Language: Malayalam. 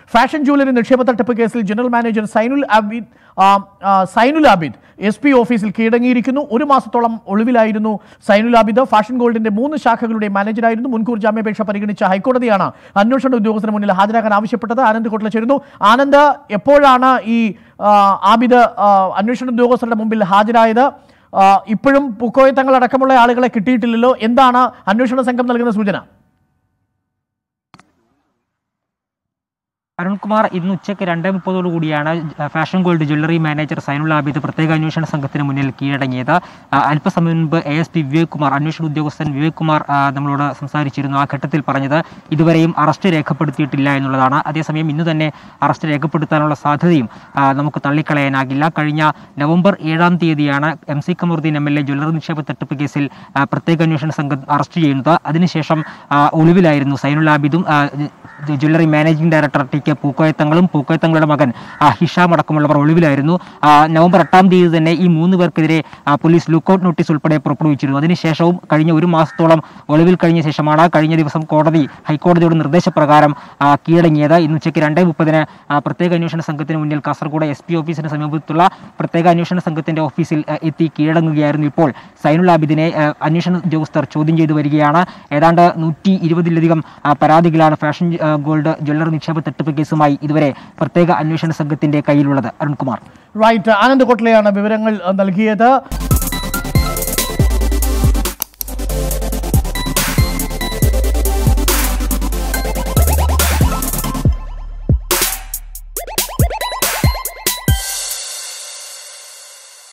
ഫാഷൻ ജുവലറി നിക്ഷേപ തട്ടിപ്പ് കേസിൽ ജനറൽ മാനേജർ സൈനുൽ അബീദ് ആ, ആ, സൈനുൽ ആബിദ് എസ് പി ഓഫീസിൽ കീഴടങ്ങിയിരിക്കുന്നു ഒരു മാസത്തോളം ഒളിവിലായിരുന്നു സൈനുൽ ആബിദ് ഫാഷൻ ഗോൾഡിന്റെ മൂന്ന് ശാഖകളുടെ മാനേജറായിരുന്നു മുൻകൂർ ജാമ്യാപേക്ഷ പരിഗണിച്ച ഹൈക്കോടതിയാണ് അന്വേഷണ ഉദ്യോഗസ്ഥന് മുന്നിൽ ഹാജരാക്കാൻ ആവശ്യപ്പെട്ടത് ആനന്ദ് കോട്ടിൽ ചേരുന്നു ആനന്ദ് എപ്പോഴാണ് ഈ ആ, ആബിദ് ആ, അന്വേഷണ ഉദ്യോഗസ്ഥരുടെ മുമ്പിൽ ഹാജരായത് ആ, ഇപ്പോഴും പുക്കോയത്തങ്ങൾ അടക്കമുള്ള ആളുകളെ കിട്ടിയിട്ടില്ലല്ലോ എന്താണ് അന്വേഷണ സംഘം നൽകുന്ന സൂചന അരുൺകുമാർ ഇന്ന് ഉച്ചയ്ക്ക് രണ്ടേ മുപ്പതോടു കൂടിയാണ് fashion gold jewellery manager Zainul Abid പ്രത്യേക അന്വേഷണ സംഘത്തിന് മുന്നിൽ കീഴടങ്ങിയത് ആ, അല്പസമയം മുൻപ് A S P Vivek Kumar അന്വേഷണ ഉദ്യോഗസ്ഥൻ വിവേക് കുമാർ ആ, നമ്മളോട് സംസാരിച്ചിരുന്നു ആ ഘട്ടത്തിൽ പറഞ്ഞത് ഇതുവരെയും അറസ്റ്റ് രേഖപ്പെടുത്തിയിട്ടില്ല എന്നുള്ളതാണ് അതേസമയം ഇന്ന് തന്നെ അറസ്റ്റ് രേഖപ്പെടുത്താനുള്ള സാധ്യതയും ആ, നമുക്ക് തള്ളിക്കളയാനാകില്ല കഴിഞ്ഞ നവംബർ ഏഴാം തീയതിയാണ് M C Kamaruddin M L A jewellery നിക്ഷേപ തട്ടിപ്പ് കേസിൽ ആ, പ്രത്യേക അന്വേഷണ സംഘം അറസ്റ്റ് ചെയ്യുന്നത് അതിനുശേഷം ആ, ഒളിവിലായിരുന്നു സൈനുൽ ആബിദും ആ, jewellery managing director T K പൂക്കോയത്തങ്ങളും പൂക്കോയത്തങ്ങളുടെ മകൻ ആ, ഹിഷാം അടക്കമുള്ളവർ ഒളിവിലായിരുന്നു ആ, നവംബർ എട്ടാം തീയതി തന്നെ ഈ മൂന്ന് പേർക്കെതിരെ ആ, പോലീസ് ലുക്കൌട്ട് നോട്ടീസ് ഉൾപ്പെടെ പുറപ്പെടുവിച്ചിരുന്നു അതിനുശേഷവും കഴിഞ്ഞ ഒരു മാസത്തോളം ഒളിവിൽ കഴിഞ്ഞ ശേഷമാണ് കഴിഞ്ഞ ദിവസം കോടതി ഹൈക്കോടതിയുടെ നിർദ്ദേശപ്രകാരം ആ, കീഴടങ്ങിയത് ഇന്ന് ഉച്ചയ്ക്ക് രണ്ടേ മുപ്പതിന് ആ, പ്രത്യേക അന്വേഷണ സംഘത്തിന് മുന്നിൽ കാസർഗോഡ് എസ് പി ഓഫീസിന് സമീപത്തുള്ള പ്രത്യേക അന്വേഷണ സംഘത്തിന്റെ ഓഫീസിൽ ആ, എത്തി കീഴടങ്ങുകയായിരുന്നു ഇപ്പോൾ സൈനുൽ ആബിദിനെ ആ, അന്വേഷണ ഉദ്യോഗസ്ഥർ ചോദ്യം ചെയ്തു വരികയാണ് ഏതാണ്ട് നൂറ്റി ഇരുപതിലധികം ആ, പരാതികളാണ് ഫാഷൻ ആ, ഗോൾഡ് ജ്വല്ലറി നിക്ഷേപ തട്ടിപ്പ് കേസുമായി ഇതുവരെ പ്രത്യേക അന്വേഷണ സംഘത്തിന്റെ കയ്യിലുള്ളത് അരുൺകുമാർ റൈറ്റ് ആനന്ദ് കോട്ട്ലയാണ് വിവരങ്ങൾ നൽകിയത്